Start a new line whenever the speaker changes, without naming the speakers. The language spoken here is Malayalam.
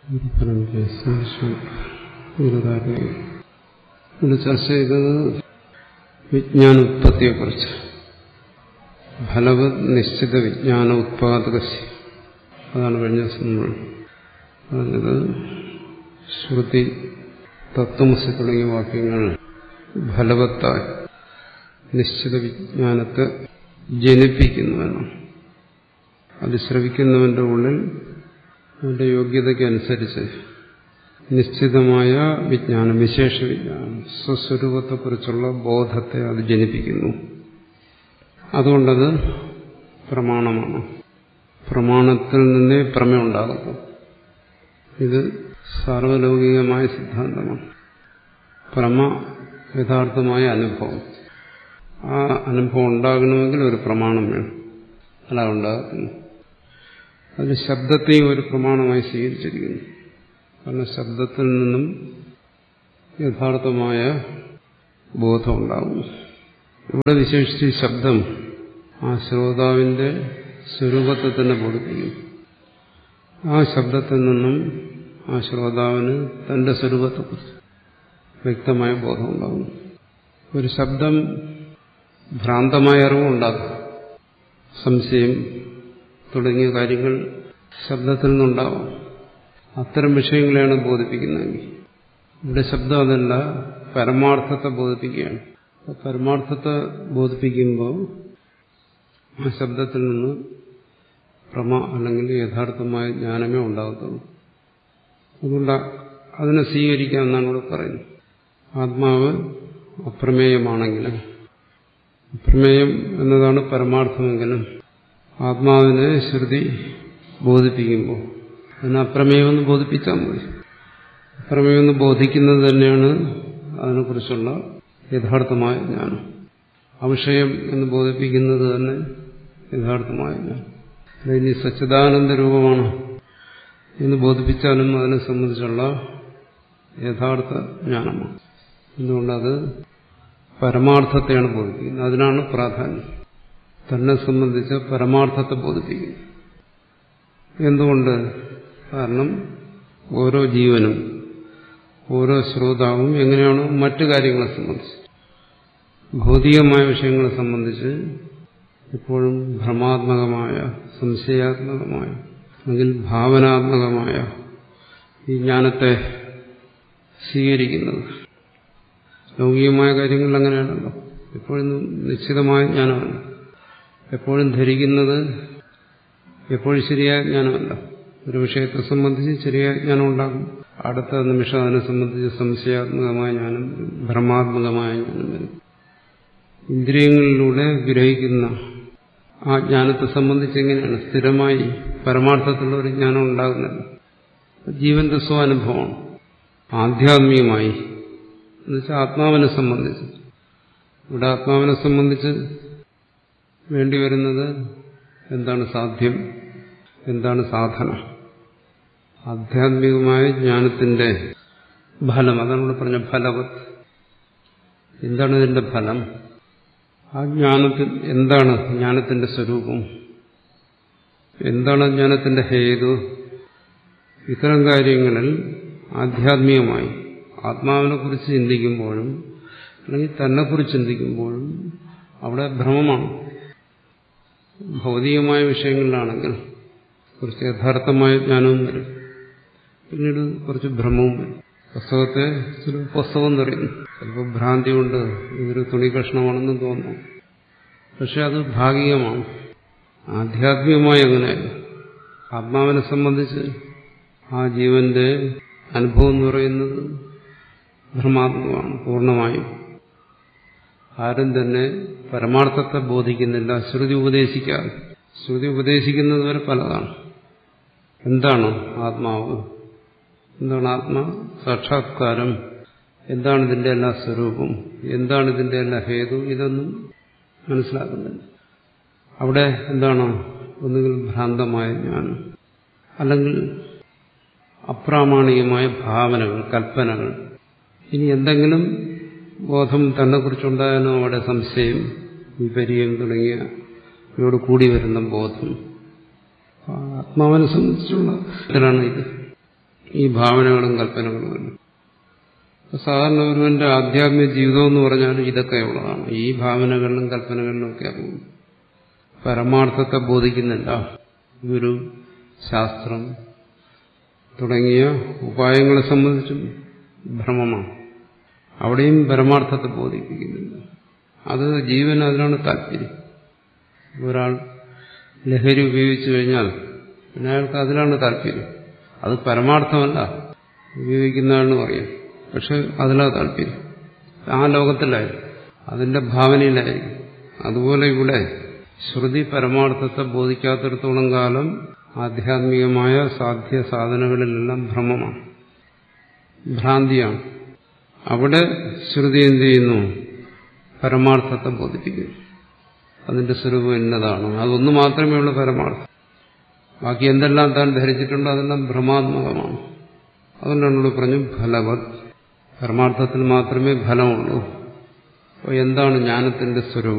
ഇവിടെ ചർച്ച ചെയ്തത് വിജ്ഞാനോത്പത്തിയെക്കുറിച്ച് ഫലവത് നിശ്ചിത വിജ്ഞാന ഉത്പാദക അതാണ് കഴിഞ്ഞ ദിവസം നമ്മൾ പറഞ്ഞത് ശ്രുതി തത്വമസി തുടങ്ങിയ വാക്യങ്ങൾ ഫലവത്തായി നിശ്ചിത വിജ്ഞാനത്തെ ജനിപ്പിക്കുന്നുവെന്നാണ് അത് ശ്രവിക്കുന്നവന്റെ ഉള്ളിൽ അവന്റെ യോഗ്യതയ്ക്കനുസരിച്ച് നിശ്ചിതമായ വിജ്ഞാനം വിശേഷ വിജ്ഞാനം സ്വസ്വരൂപത്തെക്കുറിച്ചുള്ള ബോധത്തെ അത് ജനിപ്പിക്കുന്നു അതുകൊണ്ടത് പ്രമാണമാണ് പ്രമാണത്തിൽ നിന്നേ പ്രമേയം ഉണ്ടാകുന്നു ഇത് സാർവലൗകികമായ സിദ്ധാന്തമാണ് പ്രമ യഥാർത്ഥമായ അനുഭവം ആ അനുഭവം ഉണ്ടാകണമെങ്കിൽ ഒരു പ്രമാണം വേണം അല്ല ഉണ്ടാകുന്നു അതിന് ശബ്ദത്തെയും ഒരു പ്രമാണമായി സ്വീകരിച്ചിരിക്കുന്നു കാരണം ശബ്ദത്തിൽ നിന്നും യഥാർത്ഥമായ ബോധം ഉണ്ടാകുന്നു ഇവിടെ വിശേഷിച്ച് ശബ്ദം ആ ശ്രോതാവിന്റെ സ്വരൂപത്തെ തന്നെ ബോധിപ്പിക്കും ആ ശബ്ദത്തിൽ നിന്നും ആ ശ്രോതാവിന് തന്റെ സ്വരൂപത്തെക്കുറിച്ച് വ്യക്തമായ ബോധം ഉണ്ടാകുന്നു ഒരു ശബ്ദം ഭ്രാന്തമായ അറിവുണ്ടാകും സംശയം തുടങ്ങിയ കാര്യങ്ങൾ ശബ്ദത്തിൽ നിന്നുണ്ടാവാം അത്തരം വിഷയങ്ങളെയാണ് ബോധിപ്പിക്കുന്നതെങ്കിൽ ഇവിടെ ശബ്ദം അതല്ല പരമാർത്ഥത്തെ ബോധിപ്പിക്കുകയാണ് പരമാർത്ഥത്തെ ബോധിപ്പിക്കുമ്പോൾ ആ ശബ്ദത്തിൽ നിന്ന് പ്രമ അല്ലെങ്കിൽ യഥാർത്ഥമായ ജ്ഞാനമേ ഉണ്ടാകത്തുള്ളൂ അതുകൊണ്ട് അതിനെ സ്വീകരിക്കാമെന്നാണ് ഇവിടെ പറയുന്നത് ആത്മാവ് അപ്രമേയമാണെങ്കിലും അപ്രമേയം എന്നതാണ് പരമാർത്ഥമെങ്കിലും ആത്മാവിനെ ശ്രുതി ബോധിപ്പിക്കുമ്പോൾ അതിന് അപ്രമേയമെന്ന് ബോധിപ്പിച്ചാൽ മതി അപ്രമേയമെന്ന് ബോധിക്കുന്നത് തന്നെയാണ് അതിനെക്കുറിച്ചുള്ള യഥാർത്ഥമായ ജ്ഞാനം അവിഷയം എന്ന് ബോധിപ്പിക്കുന്നത് തന്നെ യഥാർത്ഥമായ ജ്ഞാനം ഇനി സച്ചിദാനന്ദ രൂപമാണ് എന്ന് ബോധിപ്പിച്ചാലും അതിനെ സംബന്ധിച്ചുള്ള യഥാർത്ഥ ജ്ഞാനമാണ് എന്തുകൊണ്ടത് പരമാർത്ഥത്തെയാണ് ബോധിപ്പിക്കുന്നത് അതിനാണ് പ്രാധാന്യം തന്നെ സംബന്ധിച്ച് പരമാർത്ഥത്തെ ബോധിപ്പിക്കുന്നു എന്തുകൊണ്ട് കാരണം ഓരോ ജീവനും ഓരോ ശ്രോതാവും എങ്ങനെയാണോ മറ്റു കാര്യങ്ങളെ സംബന്ധിച്ച് ഭൗതികമായ വിഷയങ്ങളെ സംബന്ധിച്ച് എപ്പോഴും ഭ്രമാത്മകമായ സംശയാത്മകമായ അല്ലെങ്കിൽ ഭാവനാത്മകമായ ഈ ജ്ഞാനത്തെ സ്വീകരിക്കുന്നത് ലൗകികമായ കാര്യങ്ങളിൽ അങ്ങനെയാണല്ലോ എപ്പോഴും നിശ്ചിതമായ ജ്ഞാനമല്ല എപ്പോഴും ധരിക്കുന്നത് എപ്പോഴും ശരിയായ ജ്ഞാനമല്ല ഒരു വിഷയത്തെ സംബന്ധിച്ച് ശരിയായ ജ്ഞാനം ഉണ്ടാകും അടുത്ത നിമിഷം അതിനെ സംബന്ധിച്ച് സംശയാത്മകമായ ജ്ഞാനം ഭ്രമാത്മകമായ ജ്ഞാനം വരും ഇന്ദ്രിയങ്ങളിലൂടെ ഗ്രഹിക്കുന്ന ആ ജ്ഞാനത്തെ സംബന്ധിച്ച് എങ്ങനെയാണ് സ്ഥിരമായി പരമാർത്ഥത്തിലുള്ള ഒരു ജ്ഞാനം ഉണ്ടാകുന്നില്ല ജീവന്റെ സ്വാനുഭവമാണ് ആധ്യാത്മികമായി എന്നുവെച്ചാൽ ആത്മാവിനെ സംബന്ധിച്ച് ഇവിടെ ആത്മാവിനെ സംബന്ധിച്ച് വേണ്ടിവരുന്നത് എന്താണ് സാധ്യം എന്താണ് സാധന ആധ്യാത്മികമായ ജ്ഞാനത്തിന്റെ ഫലം അതാണ് ഇവിടെ പറഞ്ഞ ഫലവത് എന്താണ് ഇതിന്റെ ഫലം ആ ജ്ഞാനത്തിൽ എന്താണ് ജ്ഞാനത്തിന്റെ സ്വരൂപം എന്താണ് ജ്ഞാനത്തിന്റെ ഹേതു ഇത്തരം കാര്യങ്ങളിൽ ആധ്യാത്മികമായി ആത്മാവിനെ കുറിച്ച് ചിന്തിക്കുമ്പോഴും അല്ലെങ്കിൽ തന്നെക്കുറിച്ച് ചിന്തിക്കുമ്പോഴും അവിടെ ഭ്രമമാണ് ഭൗതികമായ വിഷയങ്ങളിലാണെങ്കിൽ കുറച്ച് യഥാർത്ഥമായ ജ്ഞാനവും വരും പിന്നീട് കുറച്ച് ഭ്രമവും വരും പുസ്തകത്തെ ചില പുസ്തകം നിറയുന്നു ചിലപ്പോൾ ഭ്രാന്തി കൊണ്ട് ഇതൊരു തുണി കഷ്ണമാണെന്ന് തോന്നുന്നു പക്ഷെ അത് ഭാഗികമാണ് ആധ്യാത്മികമായി അങ്ങനെ ആത്മാവിനെ സംബന്ധിച്ച് ആ ജീവന്റെ അനുഭവം എന്ന് പറയുന്നത് ഭ്രമാത്മകമാണ് പൂർണ്ണമായും ആരും തന്നെ പരമാർത്ഥത്തെ ബോധിക്കുന്നില്ല ശ്രുതി ഉപദേശിക്കാതെ ശ്രുതി ഉപദേശിക്കുന്നത് വരെ പലതാണ് എന്താണ് ആത്മാവ് എന്താണ് ആത്മാ സാക്ഷാത്കാരം എന്താണ് ഇതിന്റെ എല്ലാ സ്വരൂപം എന്താണ് ഇതിന്റെ എല്ലാ ഹേതു ഇതൊന്നും മനസ്സിലാക്കുന്നില്ല അവിടെ എന്താണ് ഒന്നുകിൽ ഭ്രാന്തമായ ജ്ഞാനം അല്ലെങ്കിൽ അപ്രാമാണികമായ ഭാവനകൾ കൽപ്പനകൾ ഇനി എന്തെങ്കിലും ബോധം തന്നെക്കുറിച്ചുണ്ടായാലും അവിടെ സംശയം വിപര്യം തുടങ്ങിയ ഇവയോട് കൂടി വരുന്ന ബോധം ആത്മാവിനെ സംബന്ധിച്ചുള്ള ഇതിലാണ് ഇത് ഈ ഭാവനകളും കൽപ്പനകളും എല്ലാം സാധാരണ ഒരുവന്റെ ആധ്യാത്മിക ജീവിതം എന്ന് പറഞ്ഞാൽ ഇതൊക്കെയുള്ളതാണ് ഈ ഭാവനകളിലും കൽപ്പനകളിലും ഒക്കെ അറിയുന്നു പരമാർത്ഥത്തെ ബോധിക്കുന്നില്ല ഗുരു ശാസ്ത്രം തുടങ്ങിയ ഉപായങ്ങളെ സംബന്ധിച്ചും ഭ്രമമാണ് അവിടെയും പരമാർത്ഥത്തെ ബോധിപ്പിക്കുന്നില്ല അത് ജീവൻ അതിനാണ് താല്പര്യം ഒരാൾ ലഹരി ഉപയോഗിച്ചു കഴിഞ്ഞാൽ പിന്നെ അയാൾക്ക് അതിലാണ് താല്പര്യം അത് പരമാർത്ഥമല്ല ഉപയോഗിക്കുന്നതാണെന്ന് പറയാം പക്ഷെ അതിലാ താല്പര്യം ആ ലോകത്തിലായിരിക്കും അതിന്റെ ഭാവനയിലായിരിക്കും അതുപോലെ ഇവിടെ ശ്രുതി പരമാർത്ഥത്തെ ബോധിക്കാത്തിടത്തോളം കാലം ആധ്യാത്മികമായ സാധ്യ സാധനങ്ങളിലെല്ലാം ഭ്രമമാണ് ഭ്രാന്തിയാണ് അവിടെ ശ്രുതി എന്ത് ചെയ്യുന്നു പരമാർത്ഥത്തെ ബോധിപ്പിക്കുന്നു അതിന്റെ സ്വരൂപം എന്നതാണ് അതൊന്നു മാത്രമേ ഉള്ളൂ പരമാർത്ഥം ബാക്കി എന്തെല്ലാം താൻ ധരിച്ചിട്ടുണ്ടോ അതെല്ലാം ഭ്രമാത്മകമാണ് അതുകൊണ്ടാണ് പറഞ്ഞു ഫലവത് പരമാർത്ഥത്തിൽ മാത്രമേ ഫലമുള്ളൂ അപ്പോൾ എന്താണ് ജ്ഞാനത്തിന്റെ സ്വരൂപം